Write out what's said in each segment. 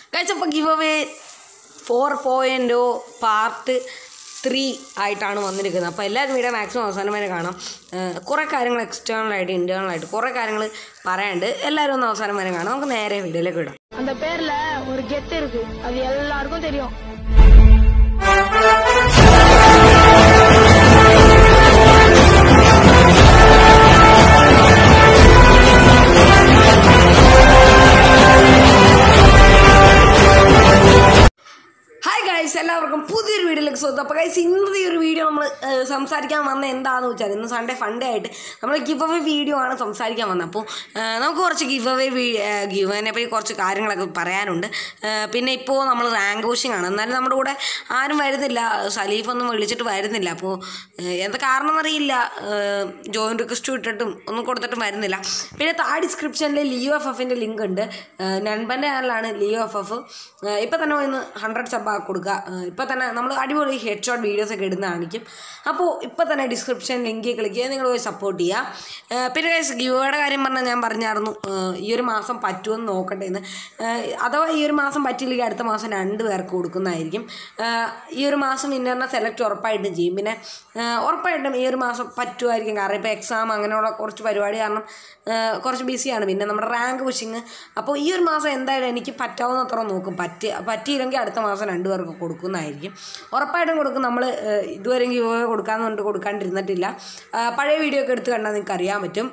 കഴിച്ച അപ്പോൾ give away four point part three ആയിട്ടാണ് വന്നിരിക്കുന്നത് അപ്പോൾ എല്ലാവരും വീഡിയോ മാക്സിമം അവസാനം വരെ കാണാം ഏഹ് കുറേ കാര്യങ്ങൾ എക്സ്റ്റേണൽ ആയിട്ട് ഇന്റേണൽ ആയിട്ട് കുറേ കാര്യങ്ങൾ പറയാനുണ്ട് എല്ലാവരും ഒന്ന് അവസാനം വരെ കാണാം നമുക്ക് നേരെ വീഡിയോയിലേക്ക് വിടാം அந்த பேர்ல ஒரு கெத்து இருக்கு அது எல்லாருக்கும் தெரியும் ഹായ് ഗൈസ് എല്ലാവർക്കും പുതിയൊരു വീഡിയോയിലേക്ക് സ്വന്തം അപ്പോൾ ഗൈസ് ഇന്നത്തെ ഈ ഒരു വീഡിയോ നമ്മൾ സംസാരിക്കാൻ വന്ന എന്താണെന്ന് വെച്ചാൽ ഇന്ന് സൺഡേ ഫണ്ടേ ആയിട്ട് നമ്മൾ ഗിവ് അവേ വീഡിയോ ആണ് സംസാരിക്കാൻ വന്നത് അപ്പോൾ ഏഹ്, നമുക്ക് കുറച്ച് ഗിവ് അവേ ഗിവ് അവനെ പറ്റി കുറച്ച് കാര്യങ്ങളൊക്കെ പറയാനുണ്ട് ഏഹ്, പിന്നെ ഇപ്പോൾ നമ്മൾ റാങ്ക് പുഷിംഗ് ആണ് എന്നാലും നമ്മുടെ കൂടെ ആരും വരുന്നില്ല സലീഫൊന്നും വിളിച്ചിട്ട് വരുന്നില്ല അപ്പോൾ ഏഹ്, എന്താ കാരണം എന്നറിയില്ല ജോയിൻ റിക്വസ്റ്റ് ഇട്ടിട്ടും ഒന്നും കൊടുത്തിട്ടും വരുന്നില്ല പിന്നെ താഴെ ഡിസ്ക്രിപ്ഷനിൽ ലിയോ എഫ് എഫിൻ്റെ ലിങ്ക് ഉണ്ട് ഏഹ്, നൻപൻ്റെ ചാനലാണ് ലിയോ എഫ് എഫ് ഇപ്പം തന്നെ ഇന്ന് ഹൺഡ്രഡ് സബ് കൊടുക്കുക ഇപ്പം തന്നെ നമ്മൾ അടിപൊളി ഹെഡ് ഷോട്ട് വീഡിയോസ് ഒക്കെ ഇടുന്ന കാണിക്കും അപ്പോൾ ഇപ്പം തന്നെ ഡിസ്ക്രിപ്ഷൻ ലിങ്കിൽ ക്ലിക്ക് ചെയ്യുക നിങ്ങൾ പോയി സപ്പോർട്ട് ചെയ്യുക ഏഹ് പിന്നെ ഗൈസ് ഗിവയുടെ കാര്യം പറഞ്ഞാൽ ഞാൻ പറഞ്ഞായിരുന്നു ഏഹ് ഈ ഒരു മാസം പറ്റുമെന്ന് നോക്കട്ടെ എന്ന് ഏഹ് അഥവാ ഈ ഒരു മാസം പറ്റിയില്ലെങ്കിൽ അടുത്ത മാസം രണ്ട് പേർക്ക് കൊടുക്കുന്നതായിരിക്കും ഏഹ് ഈ ഒരു മാസം വിന്നറിനെ സെലക്ട് ഉറപ്പായിട്ടും ചെയ്യും പിന്നെ ഏഹ് ഉറപ്പായിട്ടും ഈ ഒരു മാസം പറ്റുമായിരിക്കും കാരണം ഇപ്പോൾ എക്സാം അങ്ങനെയുള്ള കുറച്ച് പരിപാടി കാരണം ഏഹ് കുറച്ച് ബിസിയാണ് പിന്നെ നമ്മുടെ റാങ്ക് പുഷിങ് അപ്പോൾ ഈ ഒരു മാസം എന്തായാലും എനിക്ക് പറ്റാവുന്നത്ര നോക്കും പറ്റി പറ്റിയില്ലെങ്കിൽ അടുത്ത മാസം രണ്ട് പേർക്ക് കൊടുക്കുന്നതായിരിക്കും ഉറപ്പായിട്ടും കൊടുക്കും നമ്മൾ ഇതുവരെ ഗിവ് കൊടുക്കാമെന്ന് പറഞ്ഞിട്ട് കൊടുക്കാണ്ടിരുന്നിട്ടില്ല ഏഹ് പഴയ വീഡിയോ ഒക്കെ എടുത്ത് കണ്ടാൽ നിങ്ങൾക്ക് അറിയാൻ പറ്റും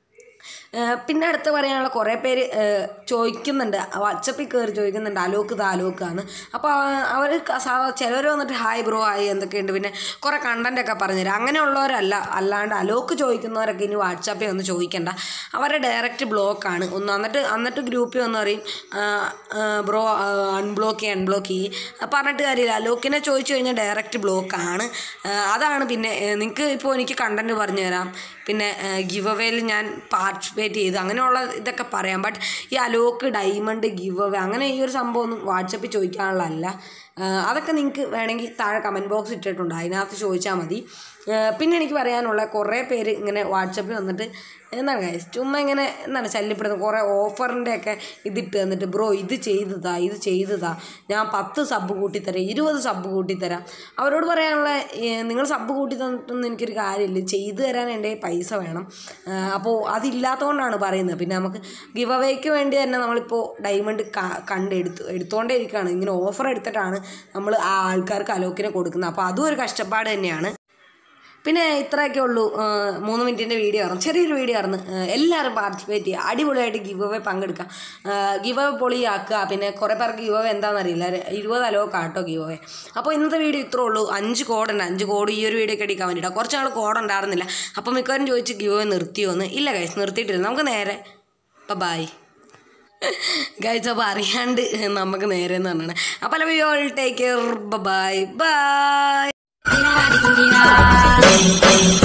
ഏഹ് പിന്നെ അടുത്ത് പറയാനുള്ള കുറേ പേര് ഏഹ് ചോദിക്കുന്നുണ്ട് വാട്സപ്പിൽ കയറി ചോദിക്കുന്നുണ്ട് അലോക്ക് ഇത് അലോക്കാന്ന് അപ്പോൾ അവർ സാധാ ചിലർ വന്നിട്ട് ഹായ് ബ്രോ ഹായ് എന്തൊക്കെയുണ്ട് പിന്നെ കുറേ കണ്ടൻ്റ് ഒക്കെ പറഞ്ഞുതരും അങ്ങനെയുള്ളവരല്ല അല്ലാണ്ട് അലോക്ക് ചോദിക്കുന്നവരൊക്കെ ഇനി വാട്സാപ്പിൽ ഒന്ന് ചോദിക്കണ്ട അവരെ ഡയറക്റ്റ് ബ്ലോക്കാണ് ഒന്ന് എന്നിട്ട് എന്നിട്ട് ഗ്രൂപ്പിൽ ഒന്ന് പറയും ബ്രോ അൺബ്ലോക്ക് ചെയ്യ അൺബ്ലോക്ക് ചെയ്യ് പറഞ്ഞിട്ട് കാര്യമില്ല അലോക്കിനെ ചോദിച്ചു കഴിഞ്ഞാൽ ഡയറക്റ്റ് ബ്ലോക്കാണ് അതാണ് പിന്നെ നിങ്ങൾക്ക് ഇപ്പോൾ എനിക്ക് കണ്ടൻറ്റ് പറഞ്ഞു തരാം പിന്നെ ഗിവ് അവേയിൽ ഞാൻ പാർട്ടിസിപ്പേറ്റ് ചെയ്ത് അങ്ങനെയുള്ള ഇതൊക്കെ പറയാം ബട്ട് ഈ അലോക്ക് ഡയമണ്ട് ഗിവ് അവേ അങ്ങനെ ഈ ഒരു സംഭവം ഒന്നും വാട്സപ്പിൽ ചോദിക്കാനുള്ളതല്ല ആഹ് അതൊക്കെ നിങ്ങൾക്ക് വേണമെങ്കിൽ താഴെ കമൻറ്റ് ബോക്സ് ഇട്ടിട്ടുണ്ട് അതിനകത്ത് ചോദിച്ചാൽ മതി ആഹ് പിന്നെ എനിക്ക് പറയാനുള്ള കുറേ പേര് ഇങ്ങനെ വാട്സപ്പിൽ വന്നിട്ട് എന്താണ് guys, ചുമ്മാ ഇങ്ങനെ എന്താണ് ശല്യപ്പെടുന്നത് കുറേ ഓഫറിൻ്റെ ഒക്കെ ഇതിട്ട് തന്നിട്ട് ബ്രോ ഇത് ചെയ്തതാ ഇത് ചെയ്തതാ ഞാൻ പത്ത് സബ് കൂട്ടിത്തരാം ഇരുപത് സബ് കൂട്ടിത്തരാം അവരോട് പറയാനുള്ള ഏഹ്, നിങ്ങൾ സബ് കൂട്ടി തന്നിട്ടൊന്നും എനിക്കൊരു കാര്യമില്ല ചെയ്തു തരാൻ എൻ്റെ കയ്യിൽ പൈസ വേണം ആഹ് അപ്പോൾ അതില്ലാത്തതുകൊണ്ടാണ് പറയുന്നത് പിന്നെ നമുക്ക് ഗിവ് അവേക്ക് വേണ്ടി തന്നെ നമ്മളിപ്പോൾ ഡയമണ്ട് കണ്ട് എടുത്ത് എടുത്തുകൊണ്ടേ ഇരിക്കുകയാണ് ഇങ്ങനെ ഓഫർ എടുത്തിട്ടാണ് നമ്മൾ ആ ആൾക്കാർക്ക് അലോക്കിനെ കൊടുക്കുന്നത് അപ്പോൾ അതും ഒരു കഷ്ടപ്പാട് തന്നെയാണ് പിന്നെ ഇത്രയൊക്കെ ഉള്ളൂ ഏഹ് മൂന്ന് മിനിറ്റിൻ്റെ വീഡിയോ ആയിരുന്നു ചെറിയൊരു വീഡിയോ ആയിരുന്നു ഏഹ് എല്ലാവരും പാർട്ടിസിപ്പേറ്റ് ചെയ്യുക അടിപൊളിയായിട്ട് ഗിവ് അവേ പങ്കെടുക്കുക ഗിവ് അവേ പൊളിയാക്കുക പിന്നെ കുറേ പേർക്ക് ഗിവ് അവേ എന്താണെന്നറിയില്ല ഒരു ഇരുപത് അലോ കാട്ടോ ഗിവ് അവേ അപ്പോൾ ഇന്നത്തെ വീഡിയോ ഇത്രേ ഉള്ളൂ അഞ്ച് കോഡുണ്ട് അഞ്ച് കോഡ് ഈ ഒരു വീഡിയോ അടിക്കാൻ വേണ്ടിയിട്ടാണ് കുറച്ച് നാൾ കോഡ് ഉണ്ടായിരുന്നില്ല അപ്പോൾ മിക്കവാറും ചോദിച്ച് ഗിവ് അവേ നിർത്തിയോ എന്ന് ഇല്ല ഗൈസ് നിർത്തിയിട്ടില്ല നമുക്ക് നേരെ ബായ് ഗൈസ് അപ്പോൾ അറിയാണ്ട് നമുക്ക് നേരെ എന്ന് പറഞ്ഞാണ് അപ്പോൾ love you all take care bye by